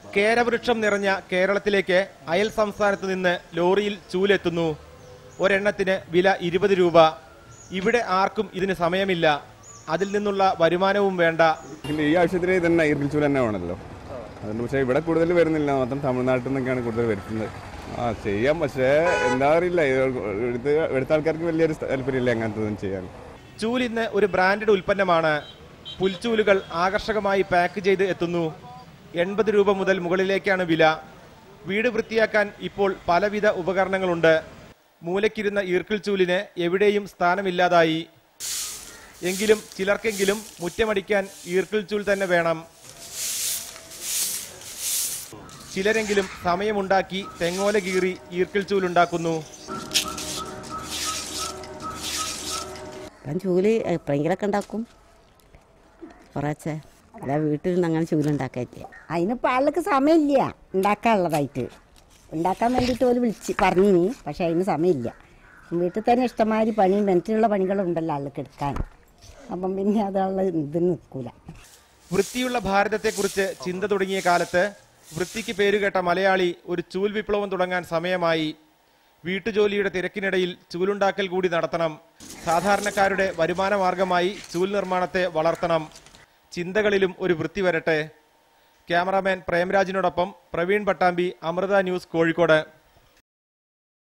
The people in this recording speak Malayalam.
കേരവൃക്ഷം നിറഞ്ഞ കേരളത്തിലേക്ക് അയൽ സംസ്ഥാനത്ത് നിന്ന് ലോറിയിൽ ചൂലെത്തുന്നു ഒരെണ്ണത്തിന് വില ഇരുപത് രൂപ ഇവിടെ ആർക്കും ഇതിന് സമയമില്ല അതിൽ നിന്നുള്ള വരുമാനവും വേണ്ട ഇല്ല ഈ ആവശ്യത്തിന് തന്നെ ഈർക്കിൽച്ചൂൽ തന്നെ വേണമല്ലോ അതുകൊണ്ട് പക്ഷേ ഇവിടെ കൂടുതൽ വരുന്നില്ല മാത്രം തമിഴ്നാട്ടിൽ നിന്നൊക്കെയാണ് കൂടുതൽ വരുന്നത് ആ ചെയ്യാം പക്ഷേ എന്താ അറിയില്ല ഇത് എടുത്ത് എടുത്ത ആൾക്കാർക്ക് വലിയൊരു താല്പര്യമില്ല അങ്ങനത്തെ ചെയ്യാൻ ചൂൽ ഇന്ന് ഒരു ബ്രാൻഡഡ് ഉൽപ്പന്നമാണ് പുൽച്ചൂലുകൾ ആകർഷകമായി പാക്ക് ചെയ്ത് എത്തുന്നു എൺപത് രൂപ മുതൽ മുകളിലേക്കാണ് വില വീട് വൃത്തിയാക്കാൻ ഇപ്പോൾ പലവിധ ഉപകരണങ്ങളുണ്ട് മൂലക്കിരുന്ന ഈർക്കിൾ ചൂലിന് എവിടെയും സ്ഥാനമില്ലാതായി എങ്കിലും ചിലർക്കെങ്കിലും മുറ്റമടിക്കാൻ ഈർക്കിൾ ചൂൽ തന്നെ വേണം ചിലരെങ്കിലും സമയമുണ്ടാക്കി തെങ്ങോല കീറി ഈർക്കിൾ ചൂൽ ഉണ്ടാക്കുന്നു ഞാൻ ചൂല് എപ്പോഴെങ്കിലൊക്കെ ഉണ്ടാക്കും കുറേച്ചെ അല്ല വീട്ടിൽ നിന്ന് അങ്ങനെ ചൂലുണ്ടാക്കിയിട്ട് അതിനിപ്പോൾ ആൾക്ക് സമയമില്ല ഉണ്ടാക്കാനുള്ളതായിട്ട് ഉണ്ടാക്കാൻ വേണ്ടിയിട്ട് ഒരു വിളിച്ച് പറഞ്ഞിനി പക്ഷെ അതിന് സമയമില്ല വീട്ടിൽ തന്നെ ഇഷ്ടമാതിരി പണി മെനറ്റിലുള്ള പണികളുണ്ടല്ലോ ആൾക്ക് എടുക്കാൻ അപ്പം പിന്നെ അതുള്ള ഇത് നിൽക്കൂല വൃത്തിയുള്ള ഭാരതത്തെക്കുറിച്ച് ചിന്ത തുടങ്ങിയ കാലത്ത് വൃത്തിക്ക് പേരുകേട്ട മലയാളി ഒരു ചൂൽ വിപ്ലവം തുടങ്ങാൻ സമയമായി വീട്ടുജോലിയുടെ തിരക്കിനിടയിൽ ചൂലുണ്ടാക്കൽ കൂടി നടത്തണം സാധാരണക്കാരുടെ വരുമാന മാർഗമായി ചൂൽ നിർമ്മാണത്തെ വളർത്തണം ചിന്തകളിലും ഒരു വൃത്തി വരട്ടെ ക്യാമറാമാൻ പ്രേംരാജിനോടൊപ്പം പ്രവീൺ പട്ടാമ്പി അമൃത ന്യൂസ് കോഴിക്കോട്